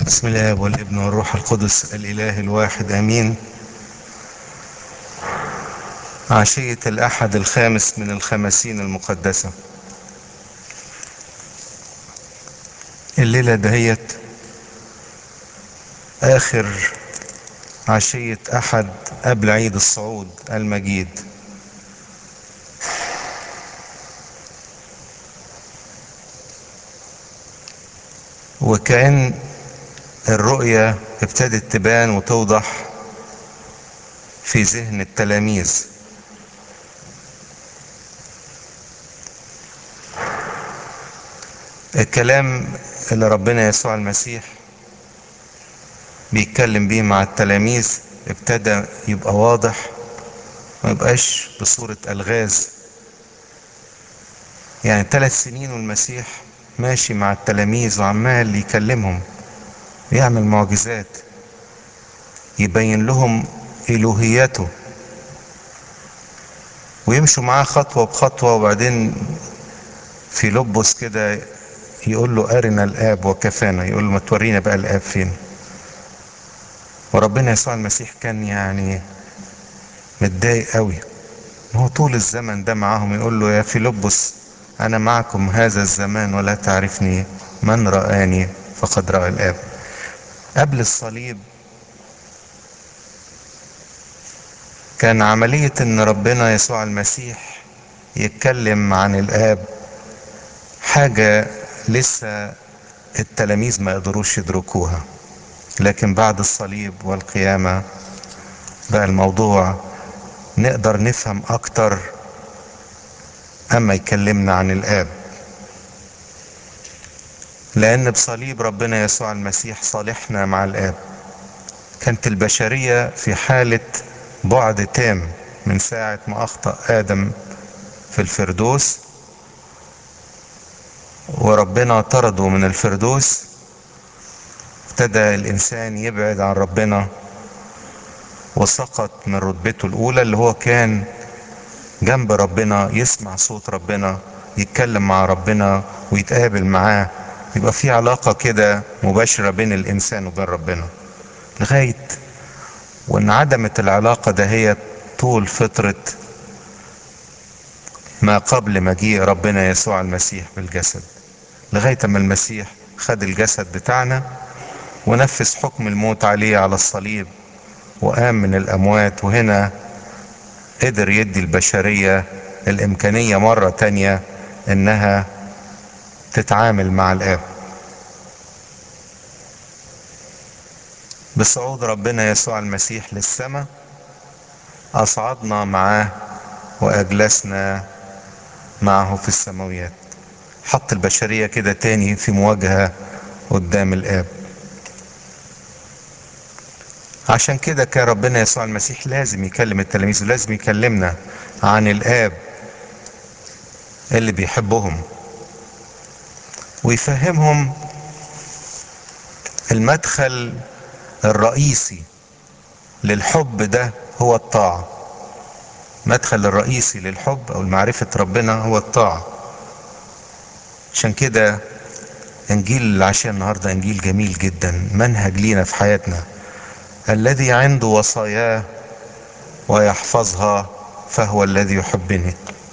بسم الله والابن والروح القدس الإله الواحد آمين عشية الأحد الخامس من الخمسين المقدسة الليلة دهيت آخر عشية أحد قبل عيد الصعود المجيد وكأن الرؤية ابتدت تبان وتوضح في ذهن التلاميذ الكلام اللي ربنا يسوع المسيح بيتكلم بيه مع التلاميذ ابتدى يبقى واضح ما يبقاش بصورة ألغاز يعني ثلاث سنين والمسيح ماشي مع التلاميذ وعمال يكلمهم يعمل معجزات يبين لهم إلوهيته ويمشوا معاه خطوة بخطوة وبعدين في لبس كده يقول له أرنا الآب وكفانا يقول له ما تورينا بقى الآب فين وربنا يسوع المسيح كان يعني متضايق قوي هو طول الزمن ده معاهم يقول له يا فيلبس أنا معكم هذا الزمان ولا تعرفني من رآني فقد رأى الآب قبل الصليب كان عملية ان ربنا يسوع المسيح يتكلم عن الاب حاجة لسه التلاميذ ما يقدروش يدركوها لكن بعد الصليب والقيامة بقى الموضوع نقدر نفهم اكتر اما يكلمنا عن الاب لان بصليب ربنا يسوع المسيح صالحنا مع الاب كانت البشرية في حالة بعد تام من ساعة ما اخطأ ادم في الفردوس وربنا طرده من الفردوس ابتدى الانسان يبعد عن ربنا وسقط من رتبته الاولى اللي هو كان جنب ربنا يسمع صوت ربنا يتكلم مع ربنا ويتقابل معاه يبقى في علاقة كده مباشرة بين الإنسان وبين ربنا لغاية وانعدمت العلاقة ده هي طول فترة ما قبل مجيء ربنا يسوع المسيح بالجسد لغاية ما المسيح خد الجسد بتاعنا ونفذ حكم الموت عليه على الصليب وقام من الأموات وهنا قدر يدي البشرية الإمكانية مرة تانية إنها تتعامل مع الآب بصعود ربنا يسوع المسيح للسماء أصعدنا معاه وأجلسنا معه في السماويات حط البشرية كده تاني في مواجهة قدام الآب عشان كده كان ربنا يسوع المسيح لازم يكلم التلاميذ ولازم يكلمنا عن الآب اللي بيحبهم ويفهمهم المدخل الرئيسي للحب ده هو الطاعة مدخل الرئيسي للحب او معرفة ربنا هو الطاعة عشان كده انجيل العشاء النهاردة انجيل جميل جدا منهج لينا في حياتنا الذي عنده وصاياه ويحفظها فهو الذي يحبني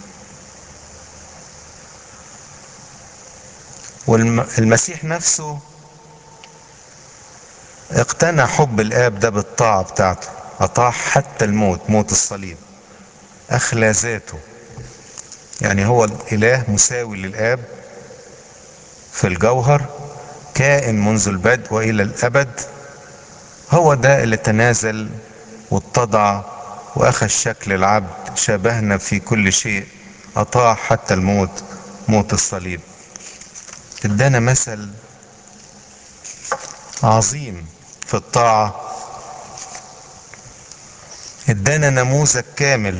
والمسيح نفسه اقتنى حب الاب ده بالطاعة بتاعته اطاع حتى الموت موت الصليب اخلى ذاته يعني هو الاله مساوي للاب في الجوهر كائن منذ البدء والى الابد هو ده اللي تنازل واتضع واخذ شكل العبد شبهنا في كل شيء اطاع حتى الموت موت الصليب ادانا مثل عظيم في الطاعة ادانا نموذج كامل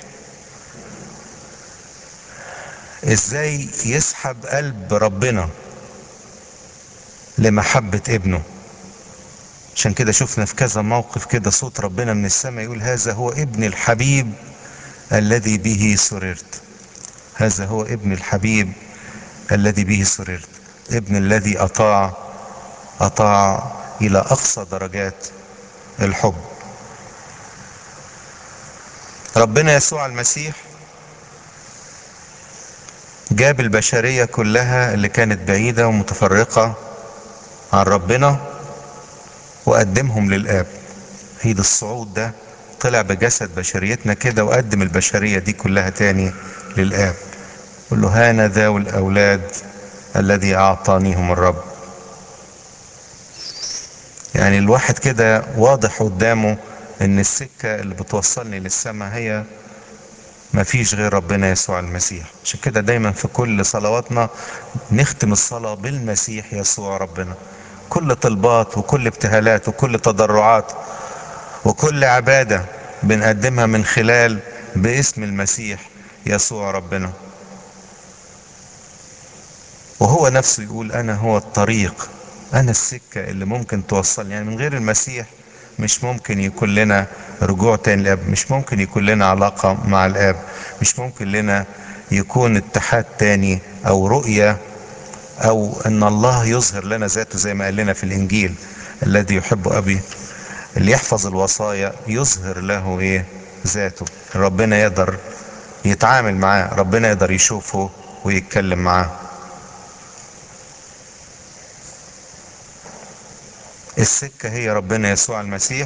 ازاي يسحب قلب ربنا لمحبة ابنه عشان كده شفنا في كذا موقف كده صوت ربنا من السماء يقول هذا هو ابن الحبيب الذي به سررت هذا هو ابن الحبيب الذي به سررت ابن الذي اطاع اطاع الى اقصى درجات الحب ربنا يسوع المسيح جاب البشرية كلها اللي كانت بعيدة ومتفرقة عن ربنا وقدمهم للآب عيد الصعود ده طلع بجسد بشريتنا كده وقدم البشرية دي كلها تاني للآب قل له هانا ذا الأولاد الذي أعطانيهم الرب يعني الواحد كده واضح قدامه ان السكة اللي بتوصلني للسماء هي مفيش غير ربنا يسوع المسيح عشان كده دايما في كل صلواتنا نختم الصلاة بالمسيح يسوع ربنا كل طلبات وكل ابتهالات وكل تضرعات وكل عبادة بنقدمها من خلال باسم المسيح يسوع ربنا وهو نفسه يقول انا هو الطريق انا السكة اللي ممكن توصلني يعني من غير المسيح مش ممكن يكون لنا رجوع تاني للاب مش ممكن يكون لنا علاقة مع الاب مش ممكن لنا يكون اتحاد تاني او رؤية او ان الله يظهر لنا ذاته زي ما قال لنا في الانجيل الذي يحب ابي اللي يحفظ الوصايا يظهر له ايه ذاته ربنا يقدر يتعامل معاه ربنا يقدر يشوفه ويتكلم معاه السكة هي ربنا يسوع المسيح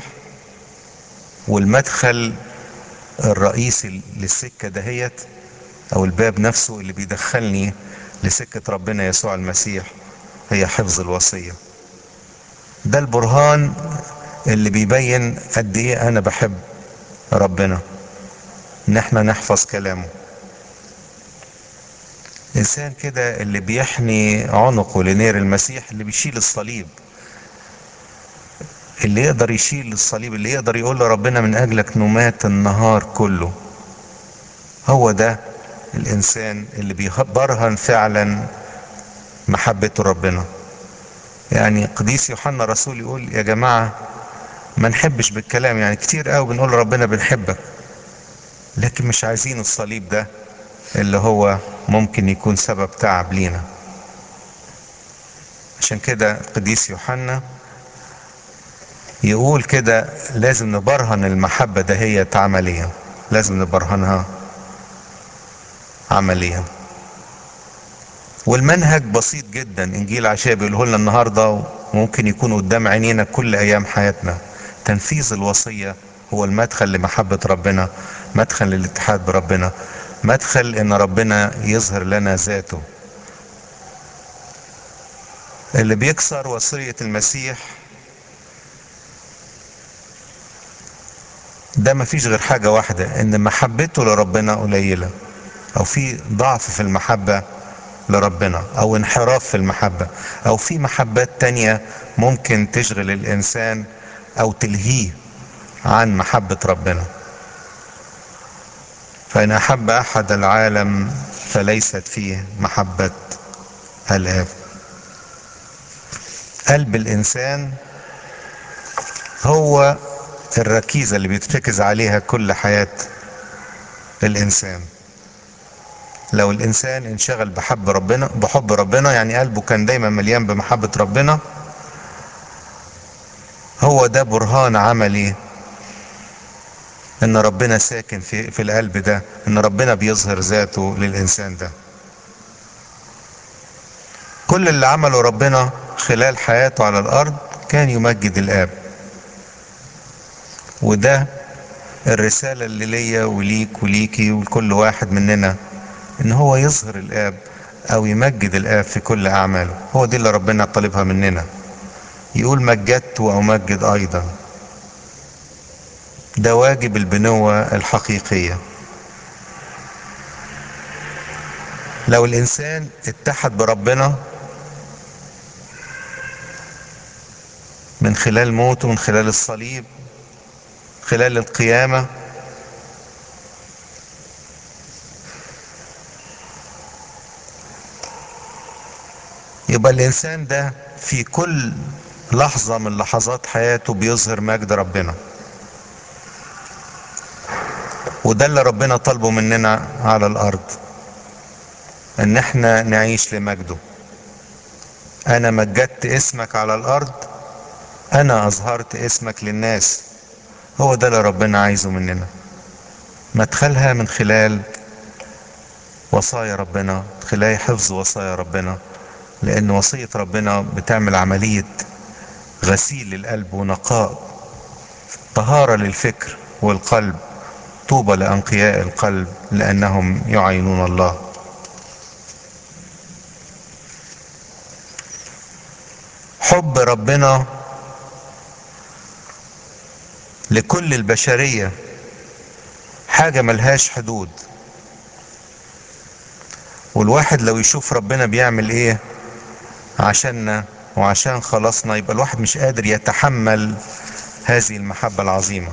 والمدخل الرئيسي للسكة دهيت او الباب نفسه اللي بيدخلني لسكة ربنا يسوع المسيح هي حفظ الوصية ده البرهان اللي بيبين قد ايه انا بحب ربنا ان احنا نحفظ كلامه انسان كده اللي بيحني عنقه لنير المسيح اللي بيشيل الصليب اللي يقدر يشيل الصليب اللي يقدر يقول لربنا من اجلك نمات النهار كله هو ده الانسان اللي بيبرهن فعلا محبته ربنا يعني قديس يوحنا رسول يقول يا جماعة ما نحبش بالكلام يعني كتير قوي بنقول لربنا بنحبك لكن مش عايزين الصليب ده اللي هو ممكن يكون سبب تعب لينا عشان كده قديس يوحنا يقول كده لازم نبرهن المحبة دهيت عمليا لازم نبرهنها عمليا والمنهج بسيط جدا انجيل عشاء بيقوله لنا النهارده وممكن يكون قدام عينينا كل ايام حياتنا تنفيذ الوصيه هو المدخل لمحبه ربنا مدخل للاتحاد بربنا مدخل ان ربنا يظهر لنا ذاته اللي بيكسر وصيه المسيح ده مفيش غير حاجه واحده ان محبته لربنا قليله او في ضعف في المحبه لربنا او انحراف في المحبة او في محبات تانية ممكن تشغل الانسان او تلهيه عن محبة ربنا فان احب احد العالم فليست فيه محبة الاب قلب الانسان هو الركيزة اللي بيتركز عليها كل حياة الانسان لو الانسان انشغل بحب ربنا بحب ربنا يعني قلبه كان دايما مليان بمحبة ربنا هو ده برهان عملي ان ربنا ساكن في, في القلب ده ان ربنا بيظهر ذاته للانسان ده كل اللي عمله ربنا خلال حياته على الارض كان يمجد الاب وده الرسالة اللي ليا وليك وليكي ولكل واحد مننا ان هو يظهر الاب او يمجد الاب في كل اعماله هو دي اللي ربنا طالبها مننا يقول مجدت وامجد ايضا ده واجب البنوة الحقيقية لو الانسان اتحد بربنا من خلال موته من خلال الصليب خلال القيامه يبقى الانسان ده في كل لحظة من لحظات حياته بيظهر مجد ربنا وده اللي ربنا طالبه مننا على الارض ان احنا نعيش لمجده انا مجدت اسمك على الارض انا اظهرت اسمك للناس هو ده اللي ربنا عايزه مننا مدخلها من خلال وصايا ربنا خلال حفظ وصايا ربنا لان وصية ربنا بتعمل عملية غسيل للقلب ونقاء طهارة للفكر والقلب طوبى لأنقياء القلب لأنهم يعينون الله حب ربنا لكل البشرية حاجة ملهاش حدود والواحد لو يشوف ربنا بيعمل ايه عشاننا وعشان خلاصنا يبقى الواحد مش قادر يتحمل هذه المحبة العظيمة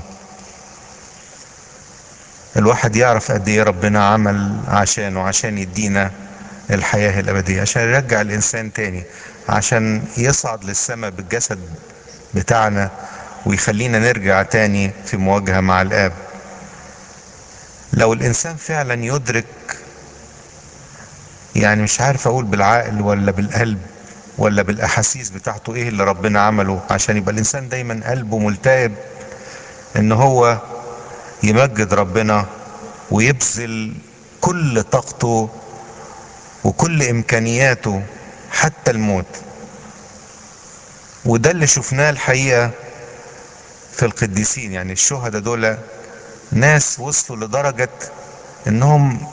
الواحد يعرف قد ايه ربنا عمل عشانه عشان يدينا الحياة الأبدية عشان يرجع الإنسان تاني عشان يصعد للسماء بالجسد بتاعنا ويخلينا نرجع تاني في مواجهة مع الآب لو الإنسان فعلا يدرك يعني مش عارف أقول بالعقل ولا بالقلب ولا بالأحاسيس بتاعته إيه اللي ربنا عمله عشان يبقى الإنسان دايما قلبه ملتهب إن هو يمجد ربنا ويبذل كل طاقته وكل امكانياته حتى الموت وده اللي شفناه الحقيقه في القديسين يعني الشهداء دول ناس وصلوا لدرجه انهم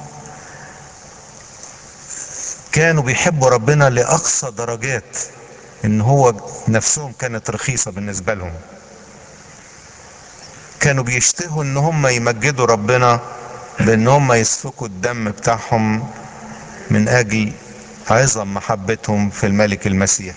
كانوا بيحبوا ربنا لاقصى درجات ان هو نفسهم كانت رخيصه بالنسبه لهم كانوا بيشتهوا ان هم يمجدوا ربنا بان هم يسفكوا الدم بتاعهم من اجل عظم محبتهم في الملك المسيح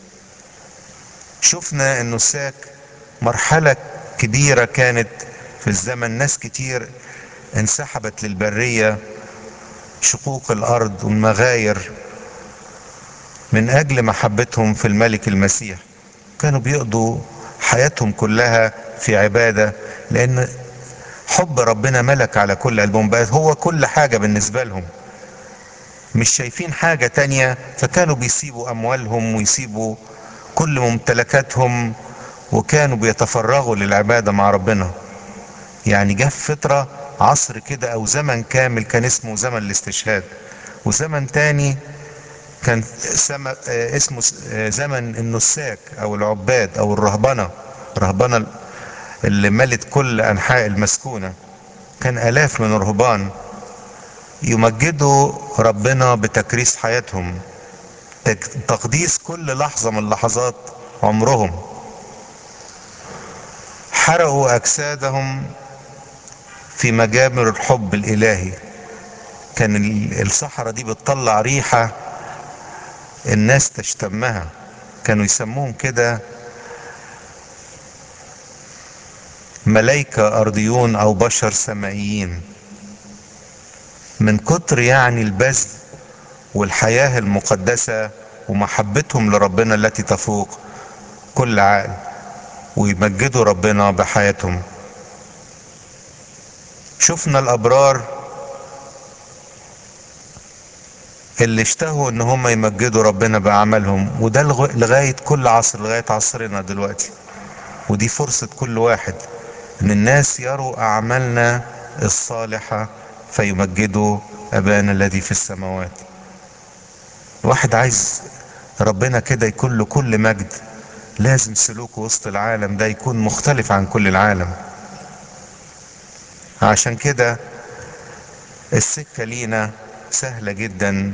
شفنا انه ساك مرحلة كبيرة كانت في الزمن ناس كتير انسحبت للبرية شقوق الارض والمغاير من اجل محبتهم في الملك المسيح كانوا بيقضوا حياتهم كلها في عبادة لان حب ربنا ملك على كل قلبهم بقى هو كل حاجة بالنسبة لهم مش شايفين حاجة تانية فكانوا بيسيبوا أموالهم ويسيبوا كل ممتلكاتهم وكانوا بيتفرغوا للعبادة مع ربنا يعني جه في فترة عصر كده أو زمن كامل كان اسمه زمن الاستشهاد وزمن تاني كان سم... اسمه زمن النساك أو العباد أو الرهبنة رهبنة اللي ملت كل أنحاء المسكونة كان آلاف من الرهبان يمجدوا ربنا بتكريس حياتهم تقديس كل لحظة من لحظات عمرهم حرقوا أجسادهم في مجامر الحب الإلهي كان الصحراء دي بتطلع ريحة الناس تشتمها كانوا يسموهم كده ملايكة أرضيون أو بشر سمائيين من كتر يعني البذل والحياة المقدسة ومحبتهم لربنا التي تفوق كل عقل ويمجدوا ربنا بحياتهم شفنا الأبرار اللي اشتهوا ان هم يمجدوا ربنا بعملهم وده لغاية كل عصر لغاية عصرنا دلوقتي ودي فرصة كل واحد ان الناس يروا اعمالنا الصالحة فيمجدوا ابانا الذي في السماوات الواحد عايز ربنا كده يكون له كل مجد لازم سلوكه وسط العالم ده يكون مختلف عن كل العالم عشان كده السكة لينا سهلة جدا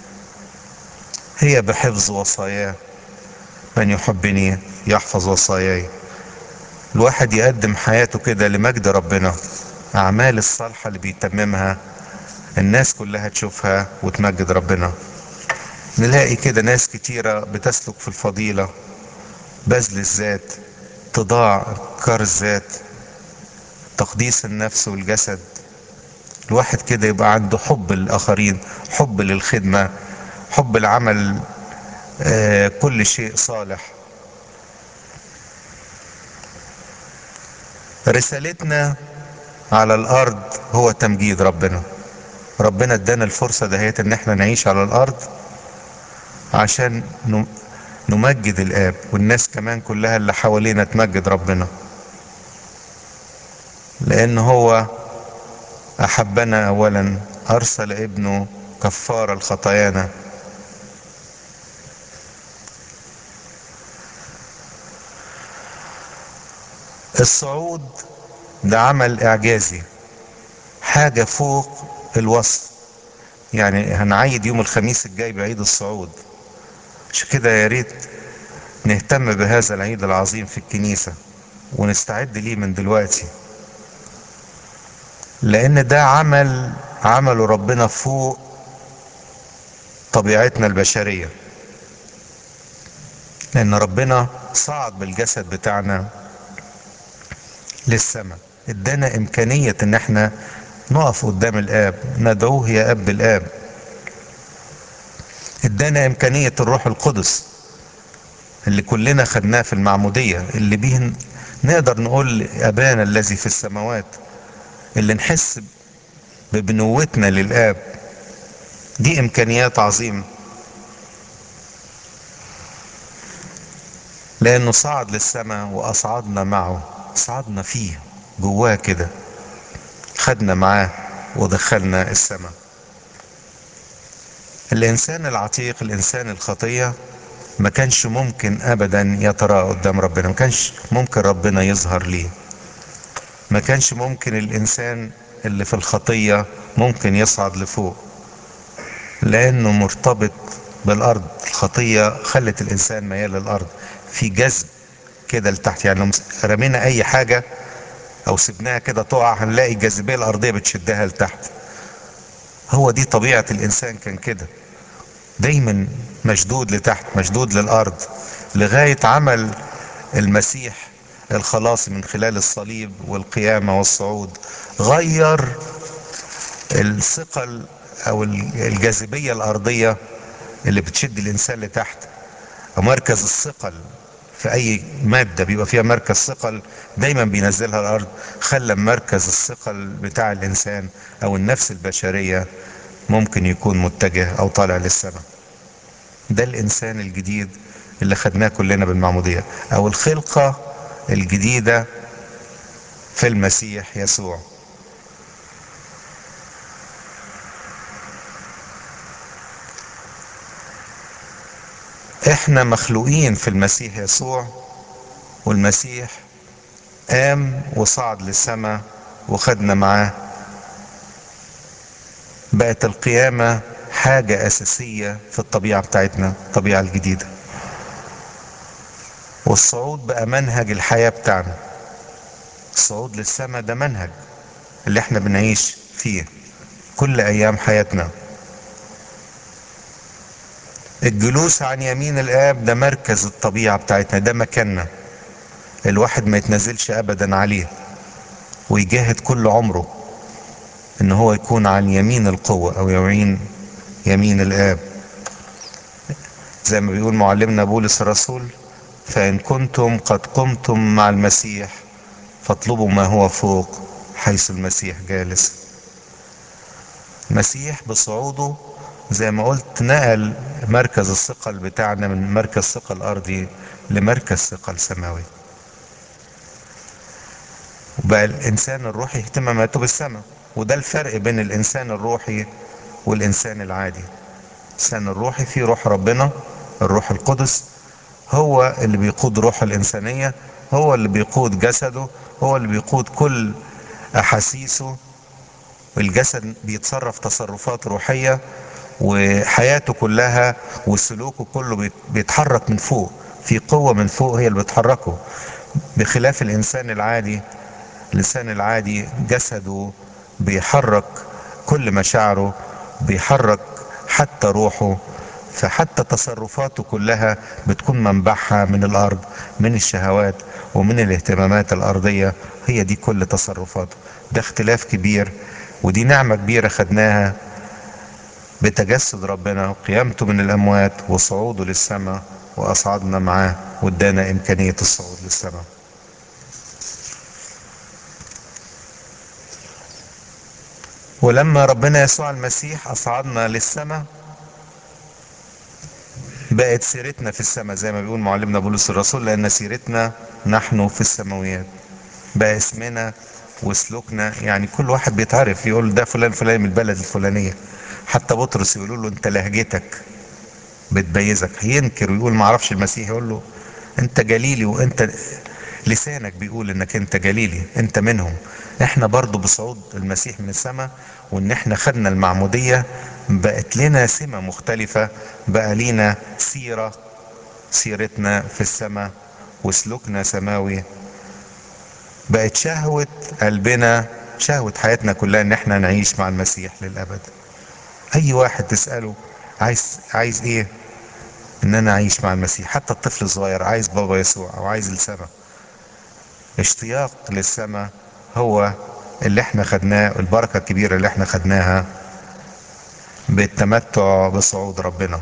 هي بحفظ وصاياه من يحبني يحفظ وصاياي الواحد يقدم حياته كده لمجد ربنا أعمال الصالحة اللي بيتممها الناس كلها تشوفها وتمجد ربنا نلاقي كده ناس كتيرة بتسلك في الفضيلة بذل الذات تضاع كار الذات تقديس النفس والجسد الواحد كده يبقى عنده حب للآخرين حب للخدمة حب العمل آه كل شيء صالح رسالتنا على الارض هو تمجيد ربنا ربنا ادانا الفرصة دهيت ان احنا نعيش على الارض عشان نمجد الاب والناس كمان كلها اللي حوالينا تمجد ربنا لان هو احبنا اولا ارسل ابنه كفارة لخطايانا الصعود ده عمل اعجازي حاجة فوق الوصف يعني هنعيد يوم الخميس الجاي بعيد الصعود عشان كده يا ريت نهتم بهذا العيد العظيم في الكنيسة ونستعد ليه من دلوقتي لان ده عمل عمله ربنا فوق طبيعتنا البشرية لان ربنا صعد بالجسد بتاعنا للسماء ادانا امكانية ان احنا نقف قدام الاب ندعوه يا اب الاب ادانا امكانية الروح القدس اللي كلنا خدناه في المعمودية اللي بيه نقدر نقول ابانا الذي في السماوات اللي نحس ببنوتنا للاب دي امكانيات عظيمة لانه صعد للسماء واصعدنا معه صعدنا فيه جواه كده خدنا معاه ودخلنا السماء الانسان العتيق الانسان الخطية ما كانش ممكن ابدا يتراءى قدام ربنا ما كانش ممكن ربنا يظهر ليه ما كانش ممكن الانسان اللي في الخطية ممكن يصعد لفوق لانه مرتبط بالارض الخطية خلت الانسان ميال للارض في جذب كده لتحت يعني لو رمينا اي حاجة او سبناها كده تقع هنلاقي الجاذبية الارضية بتشدها لتحت هو دي طبيعة الانسان كان كده دايما مشدود لتحت مشدود للارض لغاية عمل المسيح الخلاص من خلال الصليب والقيامة والصعود غير الثقل او الجاذبية الارضية اللي بتشد الانسان لتحت او مركز الثقل في اي مادة بيبقى فيها مركز ثقل دايما بينزلها الارض خلى مركز الثقل بتاع الانسان او النفس البشرية ممكن يكون متجه او طالع للسماء ده الانسان الجديد اللي خدناه كلنا بالمعمودية او الخلقة الجديدة في المسيح يسوع احنا مخلوقين في المسيح يسوع والمسيح قام وصعد للسماء وخدنا معاه بقت القيامة حاجة أساسية في الطبيعة بتاعتنا الطبيعة الجديدة والصعود بقى منهج الحياة بتاعنا الصعود للسماء ده منهج اللي احنا بنعيش فيه كل أيام حياتنا الجلوس عن يمين الآب ده مركز الطبيعة بتاعتنا ده مكاننا الواحد ما يتنزلش أبدا عليه ويجاهد كل عمره ان هو يكون عن يمين القوة او يمين يمين الاب زي ما بيقول معلمنا بولس الرسول فان كنتم قد قمتم مع المسيح فاطلبوا ما هو فوق حيث المسيح جالس المسيح بصعوده زي ما قلت نقل مركز الثقل بتاعنا من مركز ثقل ارضي لمركز ثقل سماوي وبقى الانسان الروحي اهتماماته بالسماء وده الفرق بين الانسان الروحي والانسان العادي الانسان الروحي فيه روح ربنا الروح القدس هو اللي بيقود روح الانسانية هو اللي بيقود جسده هو اللي بيقود كل احاسيسه الجسد بيتصرف تصرفات روحية وحياته كلها وسلوكه كله بيتحرك من فوق في قوة من فوق هي اللي بتحركه بخلاف الانسان العادي الانسان العادي جسده بيحرك كل مشاعره بيحرك حتى روحه فحتى تصرفاته كلها بتكون منبعها من الارض من الشهوات ومن الاهتمامات الارضية هي دي كل تصرفاته ده اختلاف كبير ودي نعمة كبيرة خدناها بتجسد ربنا وقيامته من الاموات وصعوده للسماء واصعدنا معاه وادانا امكانية الصعود للسماء ولما ربنا يسوع المسيح اصعدنا للسماء بقت سيرتنا في السماء زي ما بيقول معلمنا بولس الرسول لان سيرتنا نحن في السماويات بقى اسمنا وسلوكنا يعني كل واحد بيتعرف يقول ده فلان فلان من البلد الفلانيه حتى بطرس يقولوا له انت لهجتك بتميزك ينكر ويقول ما اعرفش المسيح يقول له انت جليلي وانت لسانك بيقول انك انت جليلي انت منهم احنا برضو بصعود المسيح من السماء وان احنا خدنا المعمودية بقت لنا سمة مختلفة بقى لينا سيرة سيرتنا في السماء وسلوكنا سماوي بقت شهوة قلبنا شهوة حياتنا كلها ان احنا نعيش مع المسيح للابد اي واحد تسأله عايز عايز ايه ان انا اعيش مع المسيح حتى الطفل الصغير عايز بابا يسوع او عايز السماء اشتياق للسماء هو اللي احنا خدناه البركة الكبيرة اللي احنا خدناها بالتمتع بصعود ربنا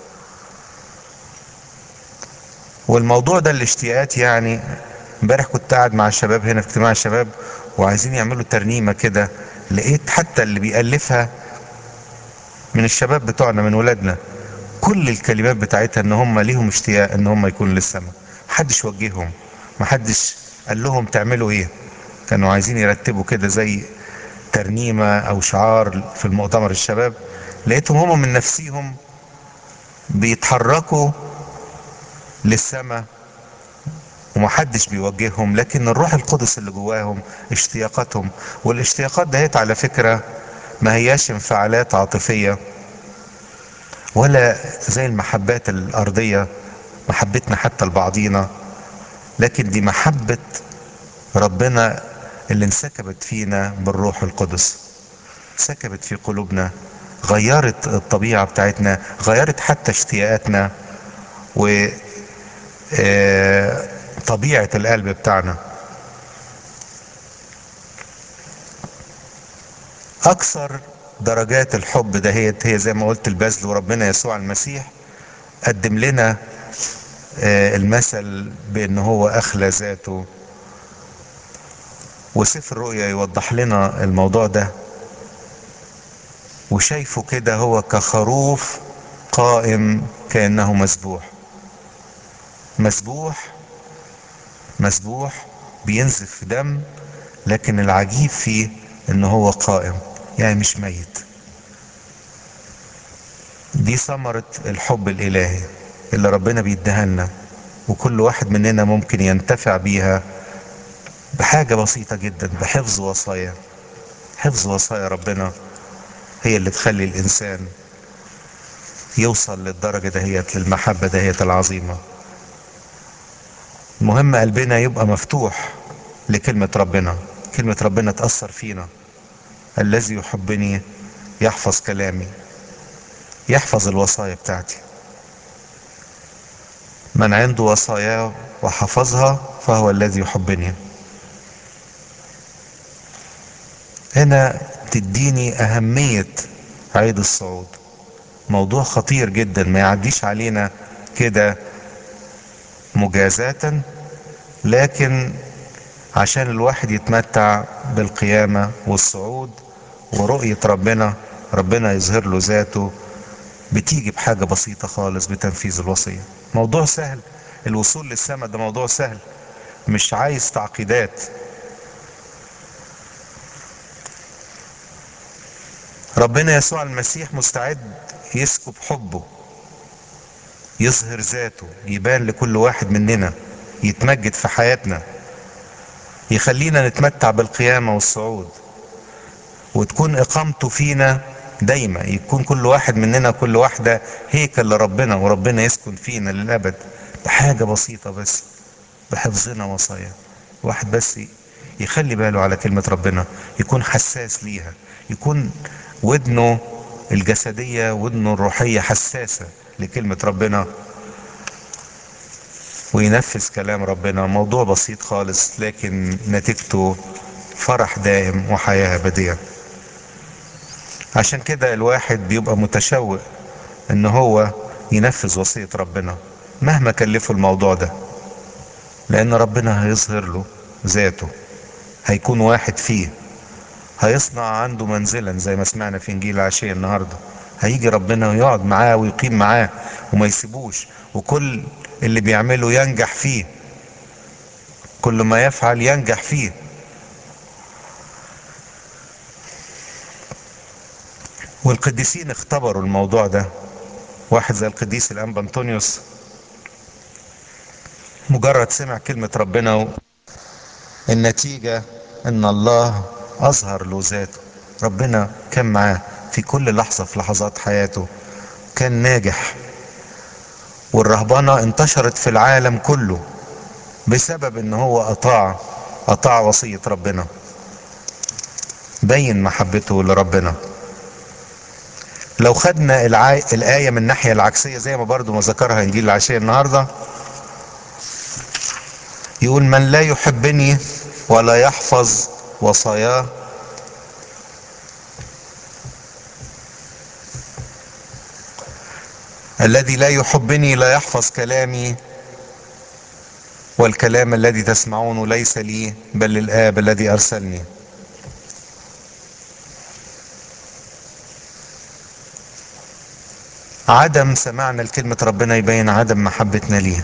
والموضوع ده الاشتياقات يعني امبارح كنت قاعد مع الشباب هنا في اجتماع الشباب وعايزين يعملوا ترنيمة كده لقيت حتى اللي بيألفها من الشباب بتوعنا من ولادنا كل الكلمات بتاعتها ان هم ليهم اشتياق ان هم يكونوا للسماء محدش وجههم محدش قال لهم تعملوا ايه كانوا عايزين يرتبوا كده زي ترنيمة او شعار في المؤتمر الشباب لقيتهم هم من نفسيهم بيتحركوا للسماء ومحدش بيوجههم لكن الروح القدس اللي جواهم اشتياقاتهم والاشتياقات دهيت على فكرة ما هياش انفعالات عاطفية ولا زي المحبات الأرضية محبتنا حتى لبعضينا لكن دي محبة ربنا اللي انسكبت فينا بالروح القدس سكبت في قلوبنا غيرت الطبيعة بتاعتنا غيرت حتى اشتياقاتنا و طبيعة القلب بتاعنا أكثر درجات الحب دهيت هي زي ما قلت البذل وربنا يسوع المسيح قدم لنا المثل بأن هو أخلى ذاته وسفر الرؤيا يوضح لنا الموضوع ده وشايفه كده هو كخروف قائم كأنه مسبوح مسبوح مسبوح بينزف دم لكن العجيب فيه ان هو قائم يعني مش ميت دي ثمرة الحب الالهي اللي ربنا بيديها لنا وكل واحد مننا ممكن ينتفع بيها بحاجة بسيطة جدا بحفظ وصايا حفظ وصايا ربنا هي اللي تخلي الانسان يوصل للدرجة دهيت للمحبة دهيت العظيمة المهم قلبنا يبقى مفتوح لكلمة ربنا كلمة ربنا تأثر فينا الذي يحبني يحفظ كلامي يحفظ الوصايا بتاعتي من عنده وصايا وحفظها فهو الذي يحبني هنا تديني أهمية عيد الصعود موضوع خطير جدا ما يعديش علينا كده مجازاة لكن عشان الواحد يتمتع بالقيامة والصعود ورؤية ربنا ربنا يظهر له ذاته بتيجي بحاجة بسيطة خالص بتنفيذ الوصية موضوع سهل الوصول للسماء ده موضوع سهل مش عايز تعقيدات ربنا يسوع المسيح مستعد يسكب حبه يظهر ذاته يبان لكل واحد مننا يتمجد في حياتنا يخلينا نتمتع بالقيامة والصعود وتكون اقامته فينا دايما يكون كل واحد مننا كل واحدة هيكل لربنا وربنا يسكن فينا للأبد بحاجة بسيطة بس بحفظنا وصايا واحد بس يخلي باله على كلمة ربنا يكون حساس ليها يكون ودنه الجسدية ودنه الروحية حساسة لكلمة ربنا وينفذ كلام ربنا موضوع بسيط خالص لكن نتيجته فرح دائم وحياة أبدية عشان كده الواحد بيبقى متشوق ان هو ينفذ وصية ربنا مهما كلفه الموضوع ده لان ربنا هيظهر له ذاته هيكون واحد فيه هيصنع عنده منزلا زي ما سمعنا في انجيل عشية النهارده هيجي ربنا ويقعد معاه ويقيم معاه وما يسيبوش وكل اللي بيعمله ينجح فيه كل ما يفعل ينجح فيه والقديسين اختبروا الموضوع ده واحد زي القديس الانبا انطونيوس مجرد سمع كلمة ربنا و... النتيجة ان الله اظهر له ذاته ربنا كان معاه في كل لحظة في لحظات حياته كان ناجح والرهبنة انتشرت في العالم كله بسبب ان هو اطاع اطاع وصية ربنا بين محبته لربنا لو خدنا العاي... الآية من الناحية العكسية زي ما برضو ما ذكرها إنجيل العشية النهاردة يقول من لا يحبني ولا يحفظ وصاياه الذي لا يحبني لا يحفظ كلامي والكلام الذي تسمعونه ليس لي بل للآب الذي أرسلني عدم سماعنا لكلمة ربنا يبين عدم محبتنا ليه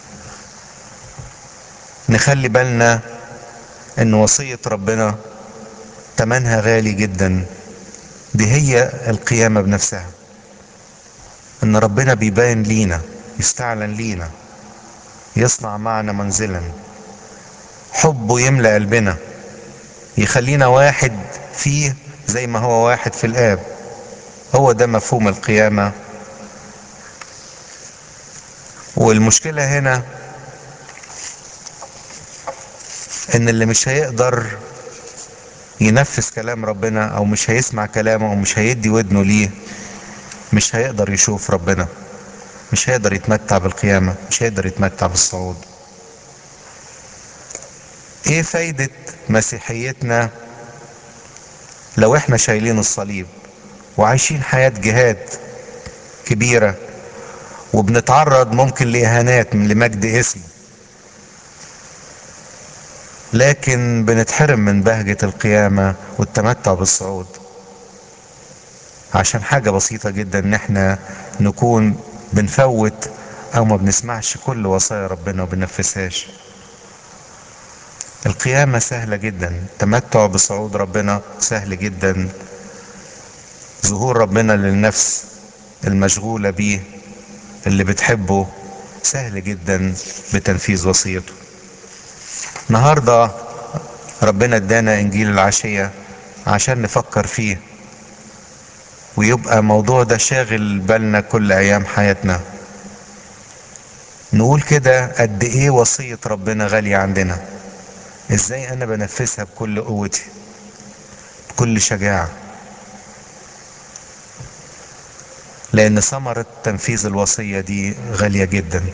نخلي بالنا ان وصية ربنا تمنها غالي جدا دي هي القيامة بنفسها ان ربنا بيبين لينا يستعلن لينا يصنع معنا منزلا حبه يملأ قلبنا يخلينا واحد فيه زي ما هو واحد في الآب هو ده مفهوم القيامة والمشكلة هنا ان اللي مش هيقدر ينفذ كلام ربنا او مش هيسمع كلامه او مش هيدي ودنه ليه مش هيقدر يشوف ربنا مش هيقدر يتمتع بالقيامة مش هيقدر يتمتع بالصعود ايه فايدة مسيحيتنا لو احنا شايلين الصليب وعايشين حياة جهاد كبيرة وبنتعرض ممكن لإهانات من لمجد اسم لكن بنتحرم من بهجة القيامة والتمتع بالصعود عشان حاجة بسيطة جدا ان احنا نكون بنفوت او ما بنسمعش كل وصايا ربنا وبننفذهاش القيامة سهلة جدا التمتع بصعود ربنا سهل جدا ظهور ربنا للنفس المشغولة بيه اللي بتحبه سهل جدا بتنفيذ وصيته النهاردة ربنا ادانا انجيل العشية عشان نفكر فيه ويبقى الموضوع ده شاغل بالنا كل ايام حياتنا نقول كده قد ايه وصية ربنا غالية عندنا ازاي انا بنفذها بكل قوتي بكل شجاعة لان ثمرة تنفيذ الوصية دي غالية جدا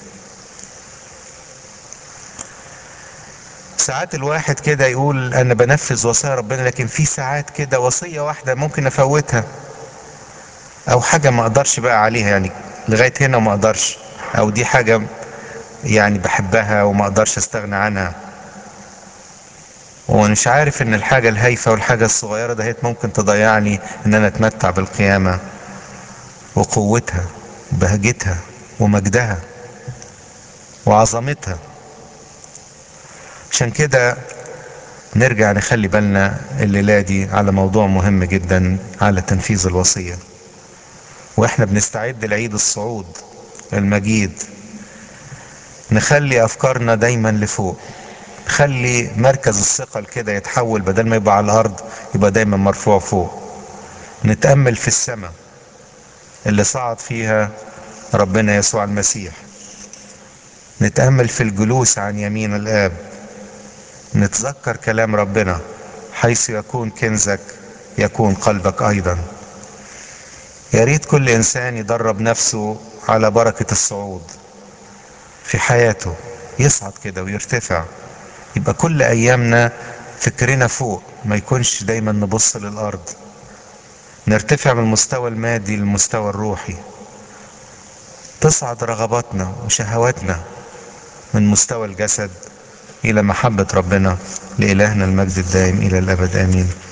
ساعات الواحد كده يقول انا بنفذ وصايا ربنا لكن في ساعات كده وصية واحدة ممكن افوتها او حاجة ما اقدرش بقى عليها يعني لغاية هنا وما اقدرش او دي حاجة يعني بحبها وما اقدرش استغنى عنها ومش عارف ان الحاجة الهايفة والحاجة الصغيرة دهيت ممكن تضيعني ان انا اتمتع بالقيامة وقوتها وبهجتها ومجدها وعظمتها عشان كده نرجع نخلي بالنا الليلة دي على موضوع مهم جدا على تنفيذ الوصية واحنا بنستعد لعيد الصعود المجيد نخلي افكارنا دايما لفوق خلي مركز الثقل كده يتحول بدل ما يبقى على الارض يبقى دايما مرفوع فوق نتأمل في السماء اللي صعد فيها ربنا يسوع المسيح نتأمل في الجلوس عن يمين الآب نتذكر كلام ربنا حيث يكون كنزك يكون قلبك أيضا يا ريت كل إنسان يدرب نفسه على بركة الصعود في حياته يصعد كده ويرتفع يبقى كل أيامنا فكرنا فوق ما يكونش دايما نبص للأرض نرتفع من المستوى المادي للمستوى الروحي تصعد رغباتنا وشهواتنا من مستوى الجسد الى محبة ربنا لإلهنا المجد الدائم الى الابد امين